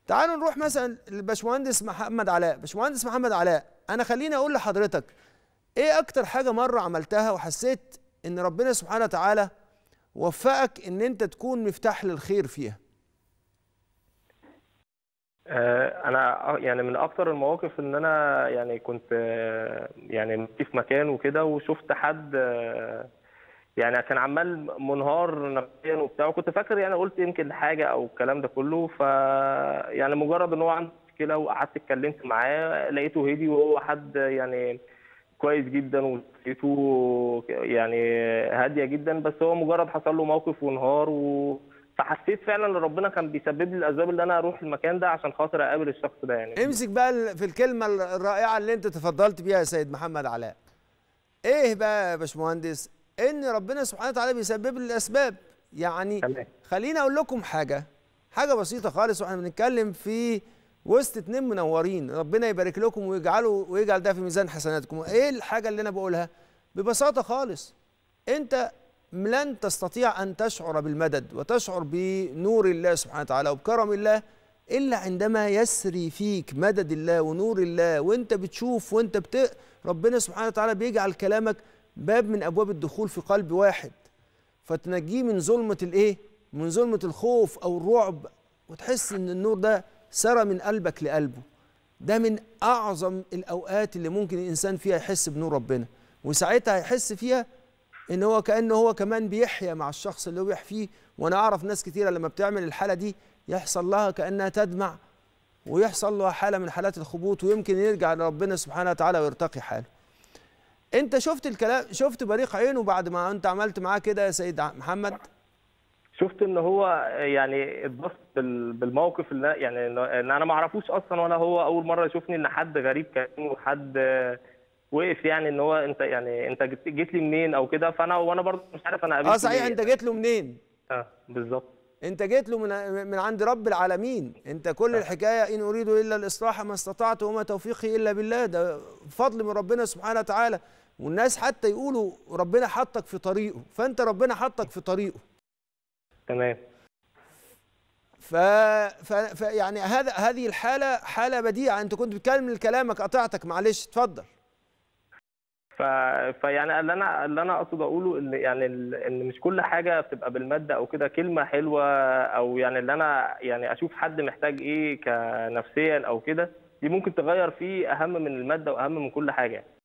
تعالوا نروح مثلا للباشمهندس محمد علاء باشمهندس محمد علاء انا خليني اقول لحضرتك ايه اكتر حاجه مره عملتها وحسيت ان ربنا سبحانه وتعالى وفقك ان انت تكون مفتاح للخير فيها آه، انا يعني من اكتر المواقف ان انا يعني كنت آه، يعني في مكان وكده وشفت حد آه، يعني كان عمال منهار نفسيا وبتاع وكنت فاكر يعني قلت يمكن حاجه او الكلام ده كله ف يعني مجرد ان هو عنده مشكله وقعدت اتكلمت معاه لقيته هدي وهو حد يعني كويس جدا وشخصيته يعني هاديه جدا بس هو مجرد حصل له موقف وانهار و فحسيت فعلا ان ربنا كان بيسبب لي الاسباب اللي انا اروح المكان ده عشان خاطر اقابل الشخص ده يعني امسك بقى ال- في الكلمه الرائعه اللي انت تفضلت بيها يا سيد محمد علاء ايه بقى يا باشمهندس ان ربنا سبحانه وتعالى بيسبب لي الاسباب يعني تمام خليني اقول لكم حاجه حاجه بسيطه خالص واحنا بنتكلم في وسط اتنين منورين ربنا يبارك لكم ويجعله ويجعل ده في ميزان حسناتكم ايه الحاجه اللي انا بقولها ببساطه خالص انت لن تستطيع ان تشعر بالمدد وتشعر بنور الله سبحانه وتعالى وبكرم الله الا عندما يسري فيك مدد الله ونور الله وانت بتشوف وانت بت... ربنا سبحانه وتعالى بيجعل كلامك باب من ابواب الدخول في قلب واحد فتنجيه من ظلمه الايه من ظلمه الخوف او الرعب وتحس ان النور ده سرى من قلبك لقلبه ده من اعظم الاوقات اللي ممكن الانسان فيها يحس بنور ربنا وساعتها هيحس فيها ان هو كانه هو كمان بيحيا مع الشخص اللي هو بيحفيه وانا اعرف ناس كتيره لما بتعمل الحاله دي يحصل لها كانها تدمع ويحصل لها حاله من حالات الخبوط ويمكن يرجع لربنا سبحانه وتعالى ويرتقي حاله انت شفت الكلام شفت بريق عينه بعد ما انت عملت معاه كده يا سيد ع- محمد شفت ان هو يعني اتبسط بال- بالموقف اللي يعني ان إن انا ما اعرفوش اصلا ولا هو اول مره يشوفني ان حد غريب كان وحد وقف يعني ان هو انت يعني انت جيت جيت لي منين او كده فانا وانا برضه مش عارف انا قابلته اه صحيح ليه. انت جيت له منين اه بالظبط انت جيت له من من عند رب العالمين انت كل الحكايه ان اريد الا الاصلاح ما استطعت وما توفيقي الا بالله ده فضل من ربنا سبحانه وتعالى والناس حتى يقولوا ربنا حطك في طريقه فانت ربنا حطك في طريقه تمام ف... ف... ف... يعني هذا هذه الحاله حاله بديعه انت كنت بتكمل كلامك قطعتك معلش اتفضل ف... فيعني اللي انا اللي انا اقصد اقوله ان يعني ال- ان مش كل حاجه بتبقى بالماده او كده كلمه حلوه او يعني اللي انا يعني اشوف حد محتاج ايه كنفسيا او كده دي ممكن تغير فيه اهم من الماده واهم من كل حاجه